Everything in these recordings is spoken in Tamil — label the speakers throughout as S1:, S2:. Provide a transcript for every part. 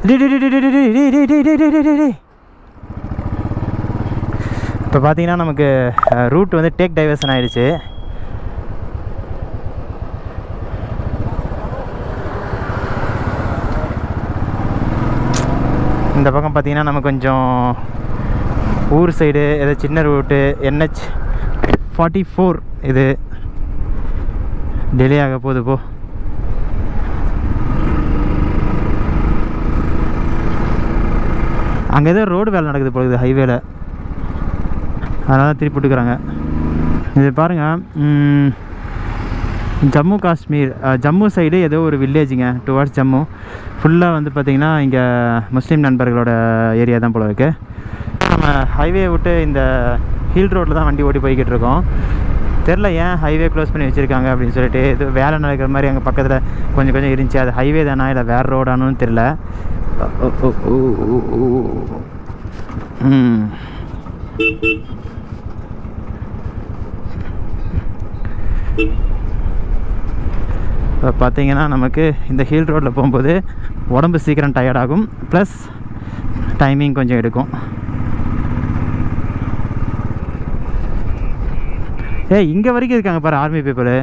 S1: டேய் டேய் டேய் டேய் டேய் டேய் டேய் டேய் டேய் டேய் டேய் டேய் இப்போ பார்த்தீங்கன்னா நமக்கு ரூட் வந்து டேக் டைவர்ஷன் ஆயிடுச்சு இந்த பக்கம் பார்த்தீங்கன்னா நம்ம கொஞ்சம் ஊர் சைடு ஏதோ சின்ன ரூட்டு என்ஹெச் ஃபார்ட்டி ஃபோர் இது டிலே ஆக போகுது போ அங்கே ஏதோ ரோடு வேலை நடக்குது பொழுது ஹைவேல அதனால தான் திருப்பி விட்டுக்கிறாங்க இது பாருங்கள் ஜம்மு காஷ்மீர் அஹ், ஜம்மு சைடு ஏதோ ஒரு வில்லேஜுங்க டுவார்ட்ஸ் ஜம்மு ஃபுல்லாக வந்து பார்த்திங்கன்னா இங்கே முஸ்லீம் நண்பர்களோட ஏரியா தான் போல இருக்குது நம்ம ஹைவே விட்டு இந்த ஹில் ரோட்டில் தான் வண்டி ஓட்டி போய்கிட்டு இருக்கோம் தெரில ஏன் ஹைவே க்ளோஸ் பண்ணி வச்சுருக்காங்க அப்படின்னு சொல்லிட்டு இது வேலை நடக்கிற மாதிரி அங்கே பக்கத்தில் கொஞ்சம் கொஞ்சம் இருந்துச்சு அது ஹைவே தானா இல்லை வேறு ரோடானு தெரில ம் இப்போ பார்த்தீங்கன்னா நமக்கு இந்த ஹில் ரோட்டில் போகும்போது உடம்பு சீக்கிரம் tired ஆகும் ப்ளஸ் டைமிங் கொஞ்சம் எடுக்கும் ஏய் இங்கே வரைக்கும் இருக்காங்க பாரு ஆர்மி பீப்புளு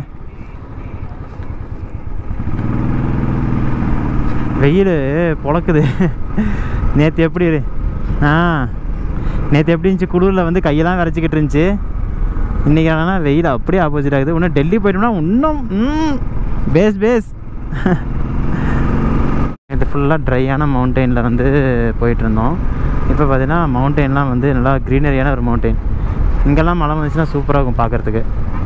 S1: வெயில் பொழக்குது நேற்று எப்படி இரு- ஆ நேற்று எப்படி இருந்துச்சு குளிரில் வந்து கையெல்லாம் விரைச்சிக்கிட்டு இருந்துச்சு இன்றைக்கி ஆனால் வெயில் அப்படியே ஆப்போசிட் ஆகுது இன்னும் டெல்லி போயிட்டோம்னா இன்னும் பேஸ் பேஸ் இது ஃபுல்லாக ட்ரையான மவுண்டெயினில் வந்து போயிட்டு இருந்தோம் இப்போ பார்த்தீங்கன்னா மவுண்டெயின்லாம் வந்து நல்லா க்ரீனரியான ஒரு மவுண்டெயின் இங்கெல்லாம் மழை வந்துச்சுன்னா சூப்பராக இருக்கும் பார்க்குறதுக்கு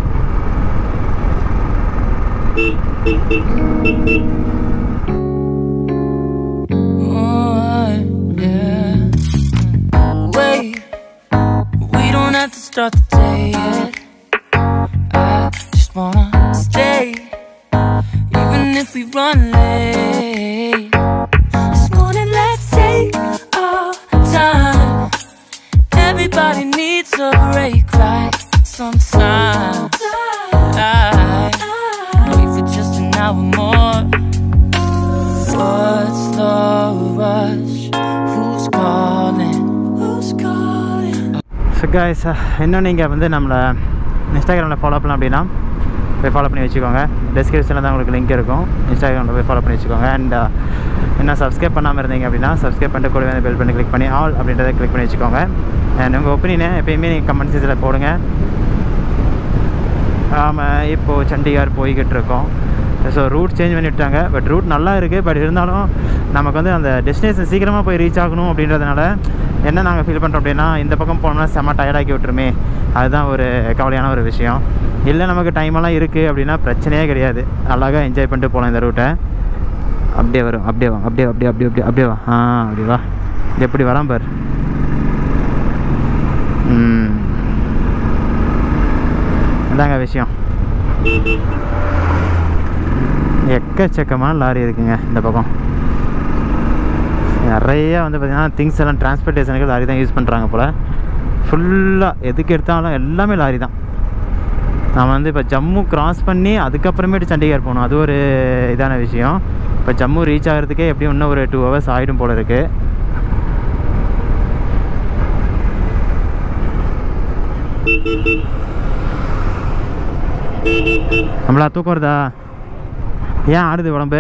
S2: Oh, yeah. Wait, we don't have to start the day yet. I just wanna stay, even if we run late. This morning, let's take our time. Everybody needs a break, right? Sometimes I wait for just an hour more. What's the rush? Who's calling? Who's calling?
S1: So guys இன்னும் நீங்கள் வந்து நம்மளை இன்ஸ்டாகிராமில் ஃபாலோ பண்ணலாம் அப்படின்னா போய் ஃபாலோ பண்ணி வச்சுக்கோங்க டிஸ்கிரிப்ஷனில் தான் உங்களுக்கு லிங்க் இருக்கும் இன்ஸ்டாகிராமில் போய் ஃபாலோ பண்ணி வச்சுக்கோங்க அண்ட் இன்னும் சப்ஸ்கிரைப் பண்ணாமல் இருந்தீங்க அப்படின்னா சப்ஸ்கிரைப் பண்ணிட்டு கூட வந்து பெல் பண்ணி கிளிக் பண்ணி ஆல் அப்படின்றத கிளிக் பண்ணி வச்சுக்கோங்க அண்ட் உங்கள் ஒப்பீனியனை எப்பயுமே நீங்கள் கமெண்ட் செக்ஷனில் போடுங்க ஆமாம் இப்போது சண்டிகார் போய்கிட்டு இருக்கோம் ஸோ ரூட் சேஞ்ச் பண்ணிவிட்டாங்க பட் ரூட் நல்லா இருக்குது பட் இருந்தாலும் நமக்கு வந்து அந்த டெஸ்டினேஷன் சீக்கிரமாக போய் ரீச் ஆகணும் அப்படின்றதுனால என்ன நாங்கள் ஃபீல் பண்ணுறோம் அப்படின்னா இந்த பக்கம் போனோம்னா செம்ம டயர்டாக்கி விட்டுருமே அதுதான் ஒரு கவலையான ஒரு விஷயம் இல்லை நமக்கு டைமெல்லாம் இருக்குது அப்படின்னா பிரச்சனையே கிடையாது அழகாக என்ஜாய் பண்ணிட்டு போகலாம் இந்த ரூட்டை அப்படியே வரும் அப்படியே வா அப்படியே அப்படியே அப்படியே அப்படியே அப்படியே வா ஆ அப்படி வா இது எப்படி வரான் பார் ம் இதாங்க விஷயம் எக்கச்சக்கமான லாரி இருக்குங்க இந்த பக்கம் நிறைய வந்து பார்த்திங்கன்னா திங்ஸ் எல்லாம் டிரான்ஸ்போர்ட்டேஷனுக்கு லாரி தான் யூஸ் பண்ணுறாங்க போல் ஃபுல்லாக எதுக்கு எடுத்தாலும் எல்லாமே லாரி தான் நான் வந்து இப்போ ஜம்மு கிராஸ் பண்ணி அதுக்கப்புறமேட்டு சண்டிகர் போகணும் அது ஒரு இதான விஷயம் இப்போ ஜம்மு ரீச் ஆகிறதுக்கே எப்படியும் இன்னும் ஒரு டூ ஹவர்ஸ் ஆகிடும் போல இருக்குது நம்மளா தூக்கம் வருதா ஏன் ஆடுது உடம்பு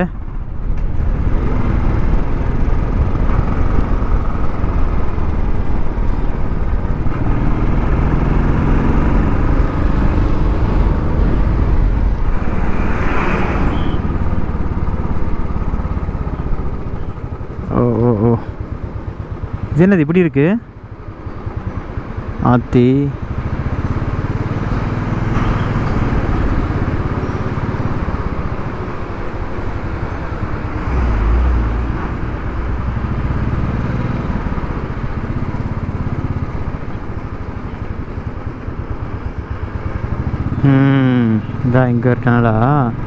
S1: ஓ ஓ ஓ இது என்னது இப்படி இருக்கு ஆத்தி ம் இதான் இங்கே இருக்கானடா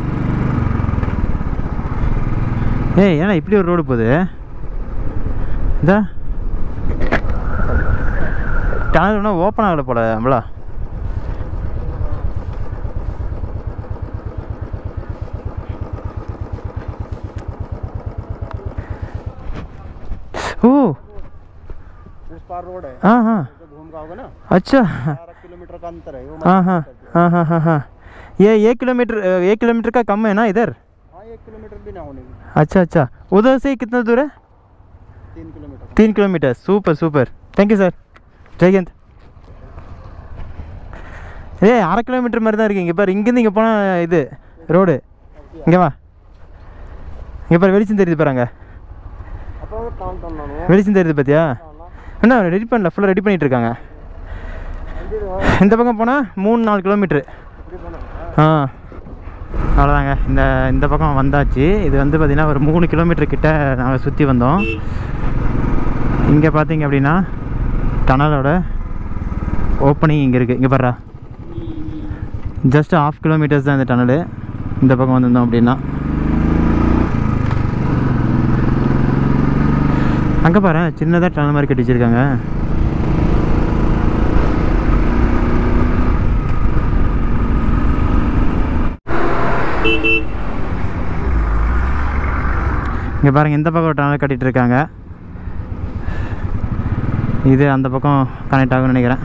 S1: ஏய் ஏன்னா இப்படி ஒரு ரோடு போகுது இதா டனல் இன்னும் ஓப்பன் ஆகலை போல நம்மளா ओ
S3: उस पार रोड है
S1: हाँ हाँ
S3: जब घूम का होगा ना
S1: अच्छा
S3: बारह किलोमीटर का अंतर है वो
S1: हाँ हाँ हाँ हाँ हाँ हाँ ये एक किलोमीटर अ, एक किलोमीटर का कम है ना इधर
S3: हाँ एक किलोमीटर भी ना होने की
S1: अच्छा अच्छा उधर से कितना दूर है
S3: तीन किलोमीटर
S1: तीन kilometre super super thank you sir Jayakanth ஏய் அரை கிலோமீட்டர் மாதிரி தான் இருக்கு இங்கே பாரு இங்கேருந்து இங்கே போனால் இது ரோடு இங்கே வா இங்கே பாரு வெளிச்சம் தெரியுது பாருங்க
S3: அப்போ டவுன் டவுன் நான்
S1: வெளிச்சம் தெரியுது பார்த்தியா என்ன ரெடி பண்ணல ஃபுல்லாக ரெடி பண்ணிட்டு இருக்காங்க இந்த பக்கம் போனால் மூணு நாலு கிலோமீட்ரு
S3: இப்படி போனா
S1: ஆ அவ்வளோதாங்க இந்த இந்த பக்கம் வந்தாச்சு இது வந்து பார்த்திங்கன்னா ஒரு மூணு கிலோமீட்டர் கிட்ட நாங்கள் சுற்றி வந்தோம் இங்கே பார்த்தீங்க அப்படின்னா டனலோட ஓப்பனிங் இங்கே இருக்குது இங்கே பாரு ஜஸ்ட் ஆஃப் கிலோமீட்டர்ஸ் தான் இந்த டனலு இந்த பக்கம் வந்திருந்தோம் அப்படின்னா அங்கே பாரு சின்னதாக டனல் மாதிரி கட்டி வச்சிருக்காங்க இங்கே பாருங்கள் இந்த பக்கம் ஒரு டனல் கட்டிட்டு இருக்காங்க இது அந்த பக்கம் கனெக்ட் ஆகும்னு நினைக்கிறேன்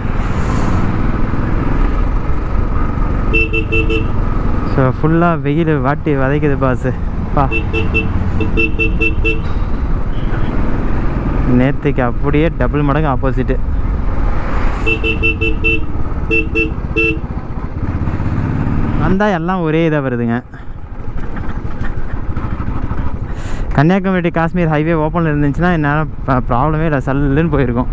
S1: ஸோ ஃபுல்லாக வெயில் வாட்டி வதைக்குது பாஸு பா நேற்றுக்கு அப்படியே டபுள் மடங்கு ஆப்போசிட்டு வந்தால் எல்லாம் ஒரே இதாக வருதுங்க கன்னியாகுமரி to காஷ்மீர் ஹைவே ஓப்பனில் இருந்துச்சுன்னா என்னால் ப்ராப்ளமே இல்லை சல்லுன்னு போயிருக்கும்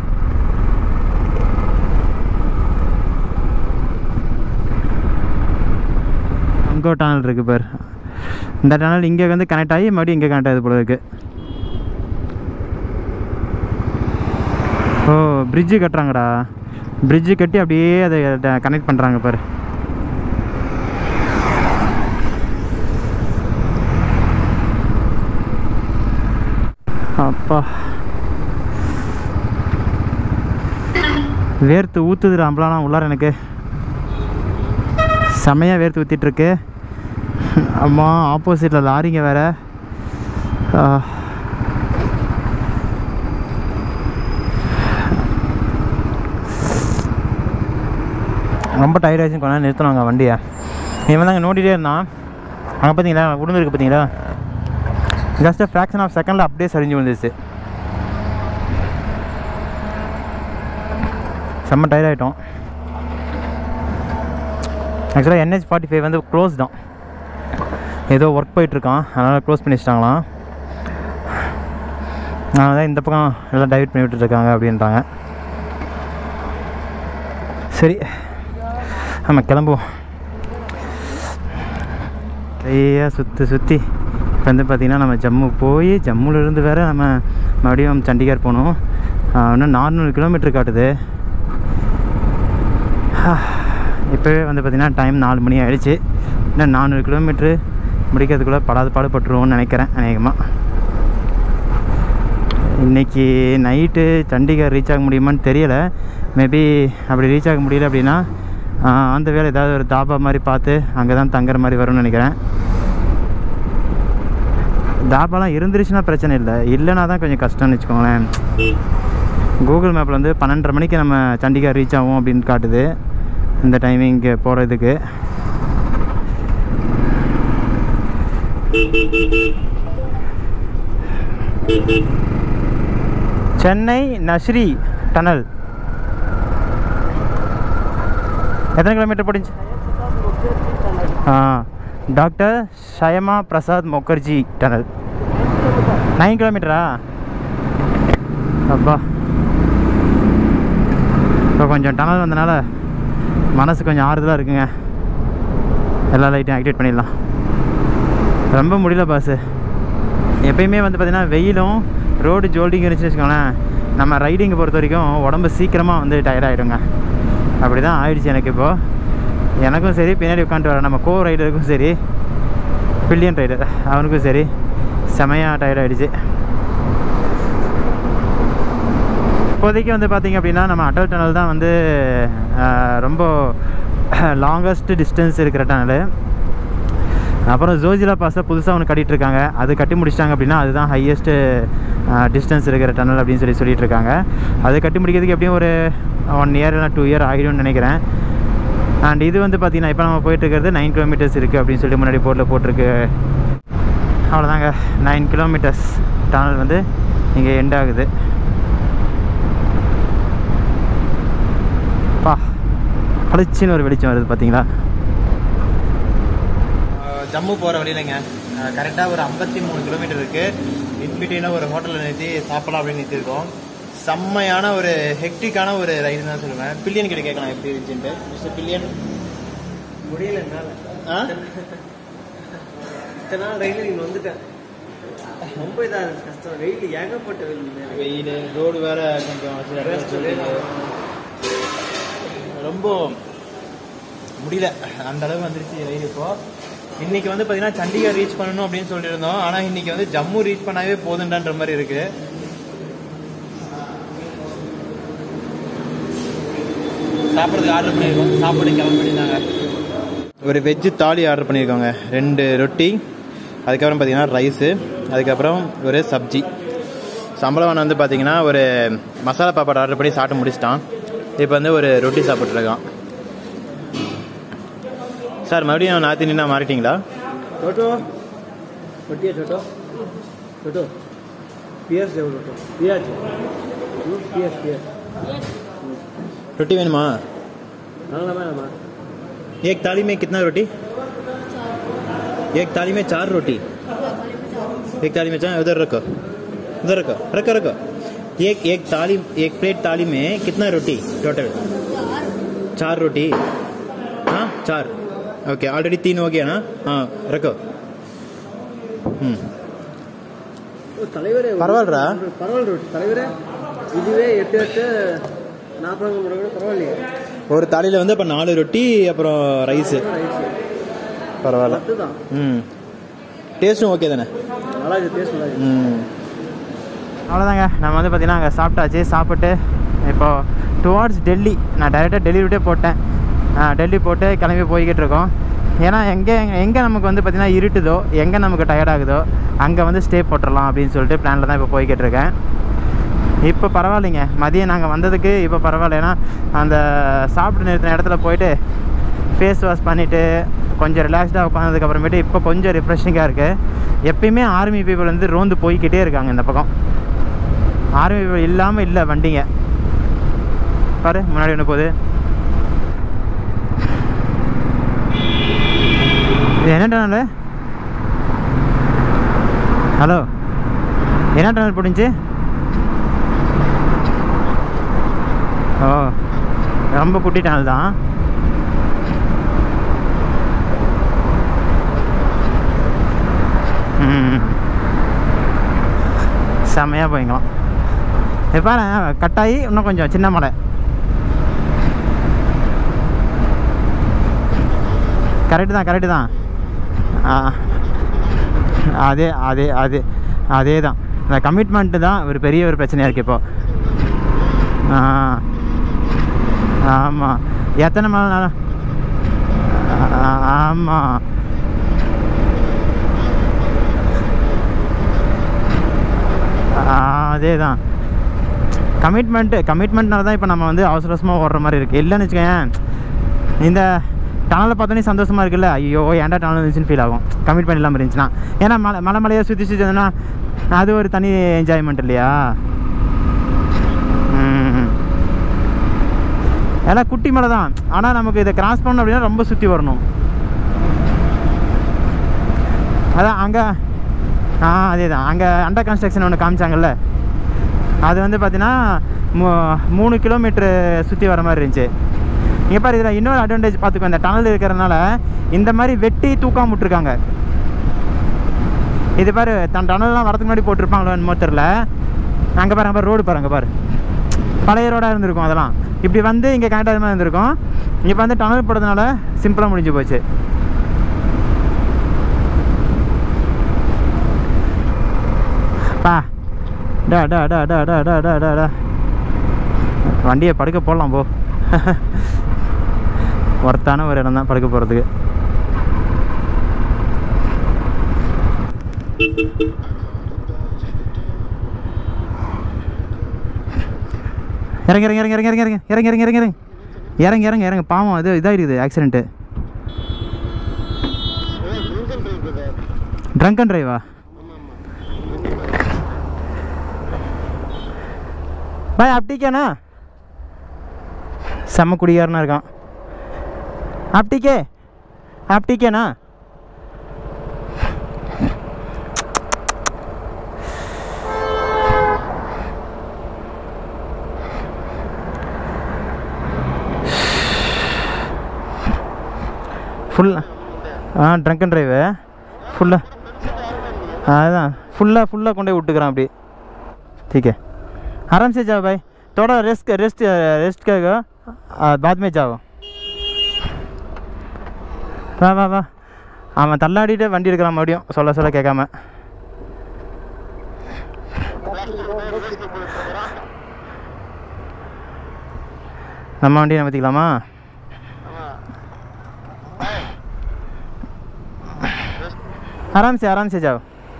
S1: அங்கே ஒரு டனல் இருக்குது பார் இந்த டனல் இங்கே வந்து கனெக்ட் ஆகி மறுபடியும் இங்கே கனெக்ட் ஆகுது போல இருக்கு ஓ பிரிட்ஜு கட்டுறாங்கடா பிரிட்ஜு கட்டி அப்படியே அதை கனெக்ட் பண்ணுறாங்க பாரு அப்பா வேர்த்து ஊற்றுதுடா அம்பளாலாம் உள்ளார எனக்கு செமையாக வேர்த்து ஊற்றிட்டுருக்கு அம்மா ஆப்போசிட்டில் லாரிங்க வேற ஆ. ரொம்ப டயர்ட் ஆச்சு கொஞ்ச நேரம் நிறுத்தினாங்க வண்டியை இவன் தாங்க நோண்டிகிட்டே இருந்தான் அங்கே பார்த்தீங்களா உடுந்துருக்கு பார்த்தீங்களா ஜஸ்ட் ஃப்ராக்ஷன் ஆஃப் செகண்டில் அப்படியே சரிஞ்சு விழுந்துச்சு செம்ம டயர்ட் ஆகிட்டோம் ஆக்சுவலாக என்ஹெச் ஃபார்ட்டி ஃபைவ் வந்து க்ளோஸ் தான் ஏதோ ஒர்க் போயிட்டுருக்கான் அதனால் க்ளோஸ் பண்ணி வச்சிட்டாங்களாம் அதனால தான் இந்த பக்கம் எல்லாம் டைவர்ட் பண்ணி விட்டுருக்காங்க அப்படின்றாங்க சரி நம்ம கிளம்புவோம் நிறையா சுற்றி சுற்றி இப்போ வந்து பார்த்திங்கன்னா நம்ம ஜம்மு போய் ஜம்முலேருந்து வேறு நம்ம மறுபடியும் சண்டிகர் போகணும் ஆஹ் இன்னும் நானூறு கிலோமீட்டர் காட்டுது இப்போவே வந்து பார்த்திங்கன்னா டைம் நாலு மணி ஆயிடுச்சு இன்னும் நானூறு கிலோமீட்ரு முடிக்கிறதுக்குள்ளே படாத பாடுபட்டுருவோம்னு நினைக்கிறேன் அநேகமாக இன்றைக்கி நைட்டு சண்டிகர் ரீச் ஆக முடியுமான்னு தெரியலை மேபி அப்படி ரீச் ஆக முடியல அப்படின்னா ஆஹ் அந்த வேலை ஏதாவது ஒரு தாபா மாதிரி பார்த்து அங்கே தான் தங்குற மாதிரி வரும்னு நினைக்கிறேன் தாபாலாம் இருந்துருச்சுன்னா பிரச்சனை இல்லை இல்லைனா தான் கொஞ்சம் கஷ்டம்னு வச்சுக்கோங்களேன் கூகுள் மேப்பில் வந்து பன்னெண்டரை மணிக்கு நம்ம சண்டிகர் ரீச் ஆகும் அப்படின்னு காட்டுது இந்த டைமிங்க்கு போகிறதுக்கு சென்னை நஸ்ரி டனல் எத்தனை கிலோமீட்டர் போட்டுச்சு ஆ doctor Syama Prasad Mukherjee tunnel nine கிலோமீட்டரா அப்பா இப்போ கொஞ்சம் டனல் வந்தனால மனசு கொஞ்சம் ஆறுதலாக இருக்குங்க எல்லா லைட்டையும் ஆக்டிவேட் பண்ணிடலாம் ரொம்ப முடியல பாஸு எப்பயுமே வந்து பார்த்திங்கன்னா வெயிலும் ரோடு ஜோல்டிங் இருந்துச்சுன்னு வச்சுக்கோங்களேன் நம்ம ரைடிங்கை பொறுத்த வரைக்கும் உடம்பு சீக்கிரமாக வந்து டயர்ட் ஆகிடுங்க அப்படி தான் ஆயிடுச்சு எனக்கு இப்போது எனக்கும் சரி பின்னாடி உட்காந்துட்டு வர நம்ம கோ ரைடருக்கும் சரி பில்லியன் ரைடர் அவனுக்கும் சரி செமையாக டயர்ட் ஆகிடுச்சு இப்போதைக்கு வந்து பார்த்திங்க அப்படின்னா நம்ம அட்டல் டனல் தான் வந்து ஆஹ், ரொம்ப லாங்கஸ்ட் டிஸ்டன்ஸ் இருக்கிற டனல் அப்புறம் ஜோஜிலா பாஸில் புதுசாக ஒன்று கட்டிட்டு இருக்காங்க அது கட்டி முடிச்சிட்டாங்க அப்படின்னா அதுதான் ஹையஸ்ட்டு டிஸ்டன்ஸ் இருக்கிற டனல் அப்படின்னு சொல்லி சொல்லிட்டு இருக்காங்க அது கட்டி முடிக்கிறதுக்கு எப்படியும் ஒரு ஒன் இயர் இல்லை டூ இயர் ஆகிடும்னு நினைக்கிறேன் அண்ட் இது வந்து பார்த்தீங்கன்னா இப்போ நம்ம போயிட்டு இருக்கிறது நைன் கிலோமீட்டர்ஸ் இருக்குது அப்படின்னு சொல்லி முன்னாடி போர்டில் போட்டிருக்கு அவ்வளோதாங்க நைன் கிலோமீட்டர்ஸ் டனல் வந்து இங்கே எண்ட் ஆகுது பா பளிச்சுன்னு ஒரு வெளிச்சம் வருது பார்த்தீங்களா ஜம்மு போகிற வழியிலங்க கரெக்டாக ஒரு ஐம்பத்தி மூணு கிலோமீட்டர் இருக்குது இன்பிட்வீனாக ஒரு ஹோட்டலில் நிறுத்தி சாப்பிடலாம் அப்படின்னு நிறுத்திருக்கோம் செம்மையான ஒரு ஹெக்டிக்கான ஒரு ரைடு தான் சொல்லுவேன் பில்லியன் கிட்ட கேட்கலாம் எப்படி இருந்துச்சுன்ட்டு மிஸ்டர் பில்லியன்
S3: முடியல என்னால
S1: ஆ
S3: இத்தனை நாள் ரயில் இங்கே வந்துட்டேன் ரொம்ப இதாக இருந்துச்சு கஷ்டம் வெயில் ஏகப்பட்ட வெயில்
S1: வெயில் ரோடு வேற கொஞ்சம் சில இடத்துல
S3: Rest
S1: சொல்லிட்டு ரொம்ப முடியல அந்த அளவு வந்துருச்சு ரயில் இப்போ இன்னைக்கு வந்து பார்த்தீங்கன்னா சண்டிகர் ரீச் பண்ணணும் அப்படின்னு சொல்லியிருந்தோம் ஆனால் இன்னைக்கு வந்து ஜம்மு ரீச் பண்ணாவே போதுண்டான்ற மாதிரி இருக்கு சாப்பிட்றதுக்கு ஆர்டர் பண்ணியிருக்கோம் சாப்பாடு கிளம்ப பண்ணியிருந்தாங்க ஒரு வெஜ்ஜு தாலி ஆர்டர் பண்ணியிருக்கோங்க ரெண்டு ரொட்டி அதுக்கப்புறம் பார்த்தீங்கன்னா ரைஸு அதுக்கப்புறம் ஒரு சப்ஜி சம்பளவன் வந்து பார்த்தீங்கன்னா ஒரு மசாலா பாப்பாடு ஆர்டர் பண்ணி சாப்பிட்டு முடிச்சிட்டான் இப்போ வந்து ஒரு ரொட்டி சாப்பிட்ருக்கான் சார் மறுபடியும் நார்த் இந்தியனா மாறிட்டீங்களா
S3: छोटो छोटी है छोटो छोटो पियर्स देव छोटो पियाज पियर्स पियर्स
S1: ரொட்டி வேணுமா
S3: हाँ ना मैं
S1: एक थाली में कितना रोटी एक थाली में चार रोटी एक थाली में चार उधर रखो उधर रखो रखो रखो एक एक थाली एक प्लेट थाली में कितना रोटी टोटल चार रोटी हाँ चार ओके ऑलरेडी तीन हो गया ना हाँ रखो हम्म
S3: தலைவரே
S1: பரவாயில்லடா.
S3: பரவாயில்ல ரோட்டி தலைவரே இதுவே எட்டு எட்டு நாற்பது கூட பரவாயில்லையே
S1: ஒரு தாலியில் வந்து இப்போ நாலு ரொட்டி அப்புறம் ரைஸு
S3: ரைஸ்
S1: பரவாயில்ல
S3: பத்து தான்
S1: ம் டேஸ்ட்டும் ஓகே தானே
S3: நல்லா இது டேஸ்ட் நல்லா இருக்கு
S1: ம் அவ்வளோதாங்க நம்ம வந்து பார்த்தீங்கன்னா அங்கே சாப்பிட்டாச்சு சாப்பிட்டு இப்போ டுவார்ட்ஸ் டெல்லி நான் டைரெக்டாக டெல்லி விட்டே போட்டேன் ஆ, டெல்லி போட்டு கிளம்பி போய்கிட்டு இருக்கோம் ஏன்னா எங்கே எங்கே நமக்கு வந்து பார்த்திங்கன்னா இருட்டுதோ எங்கே நமக்கு டயர்ட் ஆகுதோ அங்கே வந்து ஸ்டே போட்டுடலாம் அப்படின்னு சொல்லிட்டு பிளானில் தான் இப்போ போய்கிட்டு இருக்கேன் இப்போ பரவாயில்லைங்க மதியம் நாங்கள் வந்ததுக்கு இப்போ பரவாயில்ல ஏன்னா அந்த சாப்பிட்டு நிறுத்தின இடத்துல போயிட்டு ஃபேஸ் வாஷ் பண்ணிவிட்டு கொஞ்சம் ரிலாக்ஸ்டாக உட்காந்ததுக்கு அப்புறமேட்டு இப்போ கொஞ்சம் ரிஃப்ரெஷிங்காக இருக்குது எப்பயுமே ஆர்மி பீப்புள் வந்து ரோந்து போய்க்கிட்டே இருக்காங்க இந்த பக்கம் ஆர்மி பீப்புள் இல்லாமல் இல்லை வண்டிங்க பாரு முன்னாடி ஒன்று போகுது இது என்ன டனல் ஹலோ என்ன டனல் போட்டுச்சு ஓ ரொம்ப குட்டி டனல் தான் ம் செம்மையாக போய்க்கலாம் இப்போ பாரு கட்டாயி இன்னும் கொஞ்சம் சின்ன மலை கரெக்டு தான் கரெக்டு தான் ஆ அதே அதே அதே அதே தான் இந்த கமிட்மெண்ட்டு தான் ஒரு பெரிய ஒரு பிரச்சனையாக இருக்குது இப்போ ஆ ஆமாம் எத்தனை மலை நாள் ஆமாம் அதே தான் கமிட்மெண்ட்டு கமிட்மெண்ட்னால தான் இப்போ நம்ம வந்து அவசர அவசரமாக ஓடுற மாதிரி இருக்குது இல்லைன்னு வச்சுக்கோயேன் இந்த டனலை பார்த்தோன்னே சந்தோஷமாக இருக்குல்ல ஐயோ ஏன்டா டனல் இருந்துச்சுன்னு ஃபீல் ஆகும் கமிட்மெண்ட் இல்லாமல் இருந்துச்சுன்னா ஏன்னா மலை மலை மலையாக சுற்றி சுற்றி இருந்ததுன்னா அது ஒரு தனி என்ஜாய்மெண்ட் இல்லையா ம். எல்லாம் குட்டி மலை தான் ஆனால் நமக்கு இதை கிராஸ் பண்ணணும் அப்படின்னா ரொம்ப சுற்றி வரணும் அதான் அங்கே ஆ அதே தான் அங்கே அண்டர் கன்ஸ்ட்ரக்ஷன் ஒன்று காமிச்சாங்கல்ல அது வந்து பார்த்தீங்கன்னா மூ மூணு கிலோமீட்ரு சுற்றி வர மாதிரி இருந்துச்சு இங்கே பாரு இதில் இன்னொரு அட்வான்டேஜ் பார்த்துக்கோ இந்த டனல் இருக்கிறதுனால இந்த மாதிரி வெட்டி தூக்காம விட்ருக்காங்க இது பாரு தன் டனல்லாம் வரதுக்கு முன்னாடி போட்டிருப்பாங்களோ என்னமோ தெரில அங்கே பாரு அங்கே பாரு ரோடு பாரு அங்கே பாரு பழைய ரோடாக இருந்திருக்கும் அதெல்லாம் இப்படி வந்து இங்கே கனெக்ட் ஆகிற மாதிரி இருந்திருக்கும் இப்போ வந்து டனல் போடுறதுனால சிம்பிளாக முடிஞ்சு போச்சு பா டா டா டா டா டா டா டா டா டா வண்டியை படுக்க போடலாம் போ ஒர்த்தான ஒரு இடம் தான் படுக்க போகிறதுக்கு இறங்க இறங்க இறங்க இறங்க இறங்க இறங்க இறங்க இறங்க இறங்க இறங்க இறங்க இறங்க பாவம் இது இதாகிருக்குது ஆக்சிடென்ட்டு ட்ரங்க் அண்ட் ட்ரைவா பாய் அப்படிக்கேண்ணா செம்ம குடிகாரனா இருக்கான் அப்படிக்கே அப்படிக்கேண்ணா ஃபுல் ஆ ட்ரங்க் அண்ட் ட்ரைவு ஃபுல்லாக அதுதான் ஃபுல்லாக ஃபुल्ला கொண்டு போய் விட்டுக்கிறான் அப்படி ठीक है आराम से जाओ भाई थोड़ा रेस्ट रेस्ट रेस्ट करो आ, बाद में जाओ வா வா வா அவன் தள்ளாடிட்டு வண்டி எடுக்கிறான் மறுபடியும் சொல்ல சொல்ல கேட்காம நம்ம வண்டியை நம்பத்திக்கலாமா आराम से आराम से जाओ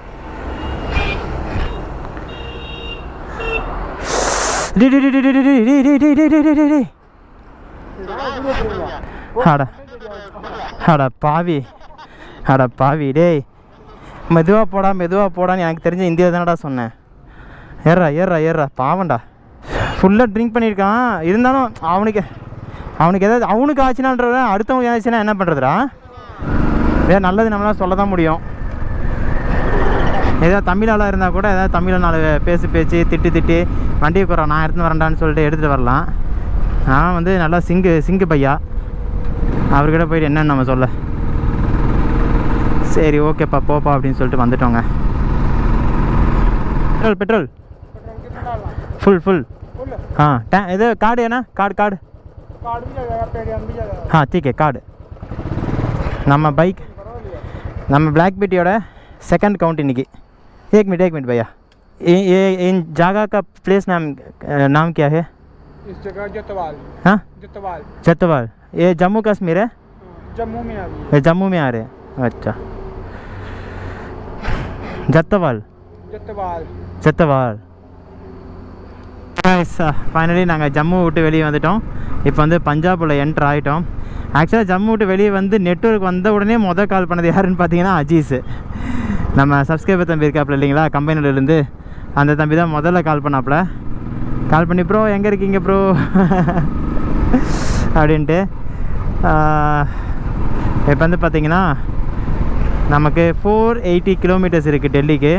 S1: டி டி டி டி டி டி டி டி டி டி டி டி டி டி அட அட பாவி அட பாவி டேய் மெதுவாக போடா மெதுவாக போடான்னு எனக்கு தெரிஞ்ச இந்தியா தானடா சொன்னேன் ஏறா ஏறா ஏறா பாவம்டா ஃபுல்லாக ட்ரிங்க் பண்ணியிருக்கான் இருந்தாலும் அவனுக்கு அவனுக்கு ஏதாவது அவனுக்கு ஆச்சுனான்றத அடுத்தவங்களுக்கு ஏதாச்சுன்னா என்ன பண்ணுறதுடா வேறு நல்லது நம்மளால் சொல்ல தான் முடியும் ஏதாவது தமிழாளாக இருந்தால் கூட ஏதாவது தமிழில் நாலு பேசி பேச்சு திட்டி திட்டி வண்டியை குறோம் நான் எடுத்துன்னு வரேன்டான்னு சொல்லிட்டு எடுத்துகிட்டு வரலாம் நான் வந்து நல்லா சிங்கு சிங்கு பையா அவர்கிட்ட போயிட்டு என்னன்னு நம்ம சொல்ல சரி ஓகேப்பா போப்பா அப்படின்னு சொல்லிட்டு வந்துட்டோங்க பெட்ரோல் பெட்ரோல் ஃபுல் ஃபுல் हाँ टै इधर कार्ड है ना कार्ड कार्ड
S3: कार्ड भी जाएगा पेटीएम भी जाएगा
S1: हाँ ठीक है कार्ड நம்ம பைக் நம்ம பிளாக் பியூட்டியோட செகண்ட் கவுண்ட் இன்னைக்கு एक मिनट एक मिनट भैया ये ये इन जगह का प्लेस नाम अ, नाम क्या है
S3: इस जगह जतवाल
S1: हाँ
S3: जतवाल
S1: जत्तवाल ये जम्मू कश्मीर है
S3: जम्मू में अभी
S1: ये जम्मू में आ रहे हैं अच्छा जत्तवाल
S3: जतवाल
S1: ஜத்தவால் ஃபைனலி நாங்கள் ஜம்மு விட்டு வெளியே வந்துட்டோம் இப்போ வந்து பஞ்சாபில் என்ட்ரு ஆகிட்டோம் ஆக்சுவலாக ஜம்மு விட்டு வெளியே வந்து நெட்ஒர்க் வந்த உடனே மொதல் கால் பண்ணது யாருன்னு பார்த்தீங்கன்னா அஜீஸ் நம்ம சப்ஸ்கிரைபர் தம்பி இருக்காப்புல இல்லைங்களா கம்பெனிலேருந்து அந்த தம்பி தான் முதல்ல கால் பண்ணாப்புல கால் பண்ணி ப்ரோ எங்கே இருக்கீங்க ப்ரோ அப்படின்ட்டு இப்போ வந்து பார்த்தீங்கன்னா நமக்கு ஃபோர் எயிட்டி கிலோமீட்டர்ஸ் இருக்குது டெல்லிக்கு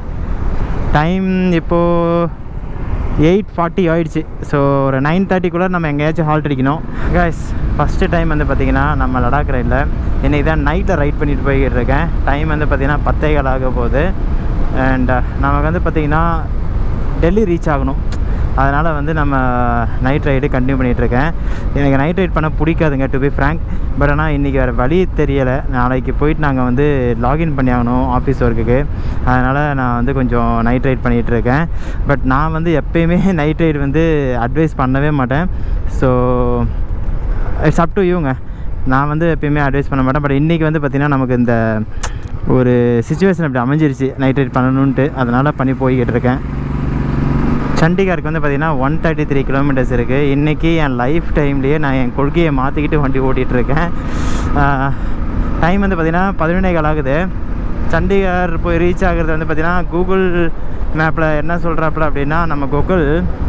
S1: டைம் இப்போது எயிட் ஃபார்ட்டி ஆயிடுச்சு ஸோ ஒரு நைன் தேர்ட்டிக்குள்ளே நம்ம எங்கேயாச்சும் ஹால்ட் அடிக்கணும் கைஸ் ஃபஸ்ட்டு டைம் வந்து பார்த்திங்கன்னா நம்ம லடாக் ரைடில் இன்றைக்கி தான் நைட்டில் ரைட் பண்ணிட்டு போய்கிட்டு இருக்கேன் டைம் வந்து பார்த்திங்கன்னா பத்தே கால் ஆக போகுது அண்ட் நமக்கு வந்து பார்த்திங்கன்னா டெல்லி ரீச் ஆகணும் அதனால் வந்து நம்ம நைட் ரைடு கண்டினியூ பண்ணிகிட்ருக்கேன் எனக்கு நைட் ரைட் பண்ண பிடிக்காதுங்க டு பி ஃப்ரேங்க் பட் ஆனால் இன்றைக்கி வேறு வழி தெரியலை நாளைக்கு போயிட்டு நாங்கள் வந்து லாகின் பண்ணி ஆகணும் ஆஃபீஸ் ஒர்க்குக்கு அதனால் நான் வந்து கொஞ்சம் நைட் ரைட் பண்ணிகிட்டு இருக்கேன் பட் நான் வந்து எப்பயுமே நைட் ரைடு வந்து அட்வைஸ் பண்ணவே மாட்டேன் ஸோ இட்ஸ் அப் டு யூங்க நான் வந்து எப்பயுமே அட்வைஸ் பண்ண மாட்டேன் பட் இன்றைக்கி வந்து பார்த்திங்கன்னா நமக்கு இந்த ஒரு சுச்சுவேஷன் அப்படி அமைஞ்சிருச்சு நைட் ரைட் பண்ணணுன்ட்டு அதனால் பண்ணி போய்கிட்டு இருக்கேன் சண்டிகாருக்கு வந்து பார்த்திங்கன்னா ஒன் தேர்ட்டி த்ரீ கிலோமீட்டர்ஸ் இருக்குது இன்றைக்கி என் லைஃப் டைம்லேயே நான் என் கொள்கையை மாற்றிக்கிட்டு வண்டி ஓட்டிகிட்டு இருக்கேன் டைம் வந்து பார்த்திங்கன்னா பதினொன்னே கால் ஆகுது சண்டிகார் போய் ரீச் ஆகிறது வந்து பார்த்திங்கன்னா கூகுள் மேப்பில் என்ன சொல்கிறாப்புல அப்படின்னா நம்ம கூகுள்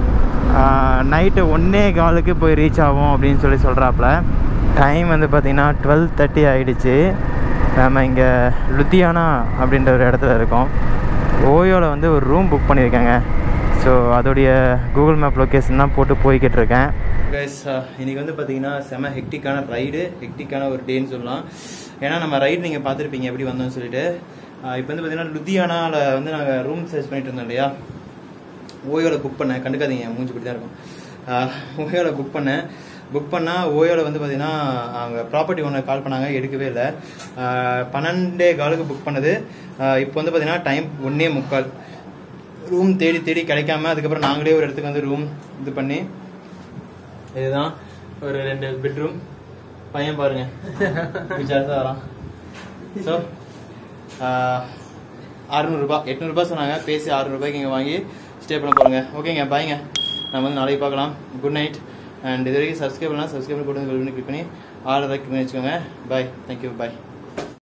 S1: நைட்டு ஒன்றே காலுக்கு போய் ரீச் ஆகும் அப்படின்னு சொல்லி சொல்கிறாப்புல டைம் வந்து பார்த்திங்கன்னா டுவெல் தேர்ட்டி ஆகிடுச்சு நம்ம இங்கே லுத்தியானா அப்படின்ற ஒரு இடத்துல இருக்கோம் ஓயோவில் வந்து ஒரு ரூம் புக் பண்ணியிருக்கேங்க ஸோ அதோடைய கூகுள் மேப் லொக்கேஷன் தான் போட்டு போய்கிட்டு இருக்கேன் கைஸ் இன்னைக்கு வந்து பார்த்தீங்கன்னா செம ஹெக்டிக்கான ரைடு ஹெக்டிக்கான ஒரு டேன்னு சொல்லலாம் ஏன்னா நம்ம ரைடு நீங்கள் பார்த்துருப்பீங்க எப்படி வந்தோம்னு சொல்லிட்டு இப்போ வந்து பார்த்தீங்கன்னா லுத்தியானாவில் வந்து நாங்கள் ரூம் சர்ச் பண்ணிட்டு இருந்தோம் இல்லையா ஓயோவில் புக் பண்ணேன் கண்டுக்காதீங்க மூஞ்சி இப்படி தான் இருக்கும் ஓயோவில் புக் பண்ணேன் புக் பண்ணால் ஓயோவில் வந்து பார்த்தீங்கன்னா அவங்க ப்ராப்பர்ட்டி ஒன்று கால் பண்ணாங்க எடுக்கவே இல்லை பன்னெண்டே காலுக்கு புக் பண்ணது இப்போ வந்து பார்த்தீங்கன்னா டைம் ஒன்றே முக்கால் ரூம் தேடி தேடி கிடைக்காம அதுக்கப்புறம் நாங்களே ஒரு இடத்துக்கு வந்து ரூம் இது பண்ணி இதுதான் ஒரு ரெண்டு பெட்ரூம் பையன் பாருங்க விசாரிச்சா வரான் ஸோ அறுநூறுபா எட்நூறுபா சொன்னாங்க பேசி அறுநூறுபாய்க்கு இங்கே வாங்கி ஸ்டே பண்ண போகிறோங்க ஓகேங்க பாய்ங்க நம்ம வந்து நாளைக்கு பார்க்கலாம் குட் நைட் அண்ட் இது வரைக்கும் சப்ஸ்கிரைப் பண்ணலாம் சப்ஸ்கிரைப் பண்ணி போட்டு கிளிக் பண்ணி ஆல் கிளிக் பண்ணி வச்சுக்கோங்க பாய் தேங்க்யூ பாய்